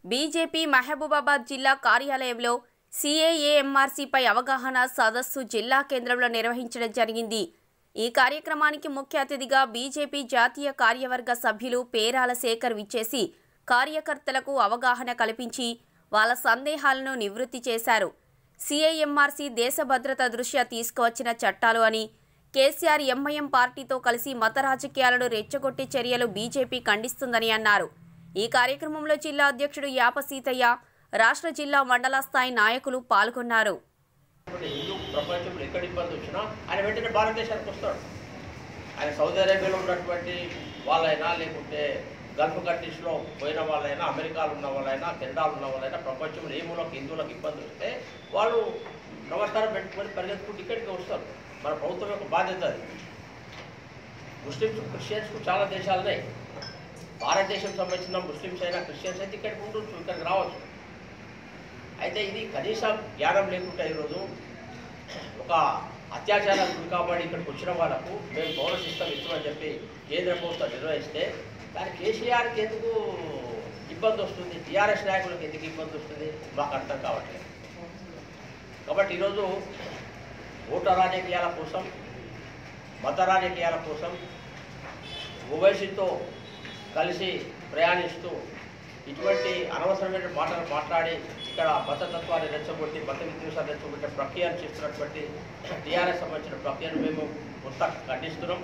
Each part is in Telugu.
బీజేపీ మహబూబాబాద్ జిల్లా కార్యాలయంలో సిఏఏఎంఆర్సీపై అవగాహన సదస్సు జిల్లా కేంద్రంలో నిర్వహించడం జరిగింది ఈ కార్యక్రమానికి ముఖ్య అతిథిగా బీజేపీ జాతీయ కార్యవర్గ సభ్యులు పేరాల శేఖర్ విచ్చేసి కార్యకర్తలకు అవగాహన కల్పించి వాళ్ళ సందేహాలను నివృత్తి చేశారు సిఐఎంఆర్సీ దేశ భద్రత దృష్ట్యా తీసుకువచ్చిన చట్టాలు అని కేసీఆర్ ఎంఐఎం పార్టీతో కలిసి మత రాజకీయాలను రెచ్చగొట్టే చర్యలు బీజేపీ ఖండిస్తుందని అన్నారు ఈ కార్యక్రమంలో జిల్లా అధ్యక్షుడు యాప సీతయ్య రాష్ట్ర జిల్లా మండల స్థాయి నాయకులు పాల్గొన్నారు ఇప్పుడు హిందూ ప్రపంచంలో ఎక్కడ ఇబ్బంది వచ్చినా ఆయన వెంటనే భారతదేశానికి వస్తాడు ఆయన సౌదీ అరేబియాలో ఉన్నటువంటి వాళ్ళైనా లేకుంటే గల్ఫ్ కంట్రీస్లో పోయిన వాళ్ళైనా అమెరికాలో ఉన్న వాళ్ళైనా కెనడాలో ఉన్న వాళ్ళైనా ప్రపంచంలో ఏ మూలకు హిందువులకు ఇబ్బంది వస్తే వాళ్ళు నమస్కారం పెట్టుకొని పరిగెత్తుకుంటూ ఇక్కడికి వస్తారు మన ప్రభుత్వం యొక్క బాధ్యత అది ముస్లిమ్స్ క్రిస్టియన్స్కు చాలా దేశాలు ఉన్నాయి భారతదేశం సంబంధించిన ముస్లిమ్స్ అయినా క్రిస్టియన్స్ అయితే ఇక్కడికి ఉండొచ్చు ఇక్కడికి రావచ్చు అయితే ఇది కనీసం జ్ఞానం లేకుండా ఈరోజు ఒక అత్యాచారాలు గురి కాబట్టి ఇక్కడికి వచ్చిన వాళ్ళకు మేము పౌర సిస్టమ్ ఇస్తామని చెప్పి కేంద్ర ప్రభుత్వం నిర్వహిస్తే కానీ కేసీఆర్కి ఎందుకు ఇబ్బంది వస్తుంది టీఆర్ఎస్ నాయకులకు ఎందుకు ఇబ్బంది వస్తుంది మాకు అర్థం కావట్లేదు కాబట్టి ఈరోజు ఓటు రాజకీయాల కోసం మత రాజకీయాల కోసం ఓవైసీతో కలిసి ప్రయాణిస్తూ ఇటువంటి అనవసరమైన మాటలు మాట్లాడి ఇక్కడ మతతత్వాన్ని రెచ్చగొట్టి మత విద్వేషాన్ని రెచ్చగొట్టే ప్రక్రియను చేస్తున్నటువంటి టీఆర్ఎస్ సంబంధించిన ప్రక్రియను మేము మొత్తం ఖండిస్తున్నాం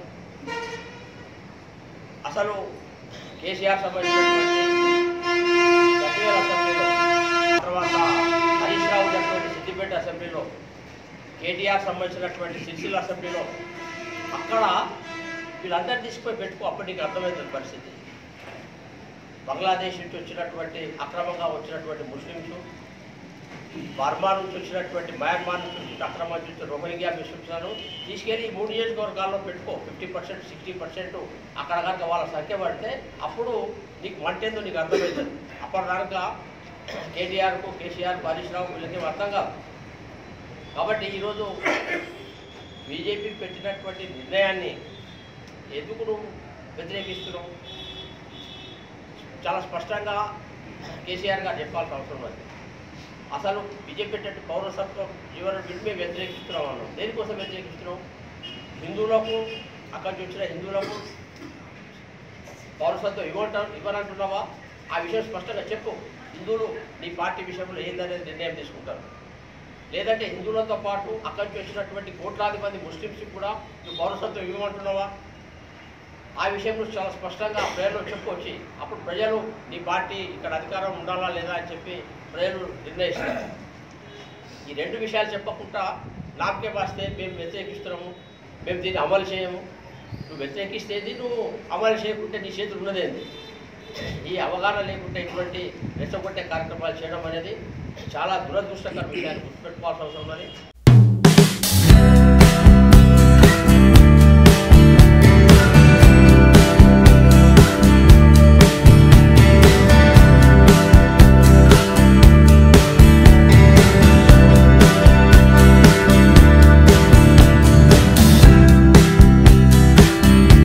అసలు కేసీఆర్ సంబంధించినటువంటి గజ్వేల్ అసెంబ్లీలో తర్వాత హరీష్ రావు ఉన్నటువంటి సిద్దిపేట అసెంబ్లీలో కేటీఆర్ సంబంధించినటువంటి సిరిసిల్ల అసెంబ్లీలో అక్కడ వీళ్ళందరినీ తీసుకుపోయి పెట్టుకో అప్పటి నీకు అర్థమవుతుంది పరిస్థితి బంగ్లాదేశ్ నుంచి వచ్చినటువంటి అక్రమంగా వచ్చినటువంటి ముస్లిమ్స్ బర్మా నుంచి వచ్చినటువంటి మయన్మార్ నుంచి వచ్చిన అక్రమం నుంచి వచ్చిన రోహింగ్యా ముస్లిమ్స్లను తీసుకెళ్ళి ఈ మూడు నియోజకవర్గాల్లో పెట్టుకో ఫిఫ్టీ పర్సెంట్ సిక్స్టీ పర్సెంట్ అక్కడ కనుక వాళ్ళ సంఖ్య పడితే అప్పుడు నీకు మంటేందో నీకు అర్థమవుతుంది అప్పటిదాకా కేటీఆర్కు కేసీఆర్ హరీష్ రావు వీళ్ళకి అర్థం కాదు కాబట్టి ఈరోజు బీజేపీ పెట్టినటువంటి నిర్ణయాన్ని ఎందుకు నువ్వు వ్యతిరేకిస్తున్నావు చాలా స్పష్టంగా కేసీఆర్ గారు చెప్పాల్సిన అవసరం ఉంది అసలు బీజేపీ పెట్టినట్టు పౌరసత్వం జీవన బిల్లు వ్యతిరేకిస్తున్నాం అన్నాం దేనికోసం వ్యతిరేకిస్తున్నాం హిందువులకు అక్కడి నుంచి వచ్చిన హిందువులకు పౌరసత్వం ఇవ్వంటాం ఇవ్వనంటున్నావా ఆ విషయం స్పష్టంగా చెప్పు హిందువులు నీ పార్టీ విషయంలో ఏందనేది నిర్ణయం తీసుకుంటారు లేదంటే హిందువులతో పాటు అక్కడి నుంచి వచ్చినటువంటి కోట్లాది మంది ముస్లిమ్స్కి కూడా నువ్వు పౌరసత్వం ఇవ్వమంటున్నావా ఆ విషయంలో చాలా స్పష్టంగా ప్రజలు చెప్పుకొచ్చి అప్పుడు ప్రజలు నీ పార్టీ ఇక్కడ అధికారం ఉండాలా లేదా అని చెప్పి ప్రజలు నిర్ణయిస్తారు ఈ రెండు విషయాలు చెప్పకుండా నాకే వాస్తే మేము వ్యతిరేకిస్తున్నాము మేము దీన్ని అమలు చేయము నువ్వు వ్యతిరేకిస్తేది నువ్వు అమలు చేయకుంటే నీ చేతులు ఉన్నదేంది ఈ అవగాహన లేకుంటే ఇటువంటి రెచ్చగొట్టే కార్యక్రమాలు చేయడం అనేది చాలా దురదృష్టకర విషయాన్ని గుర్తుపెట్టుకోవాల్సిన అవసరం ఉన్నది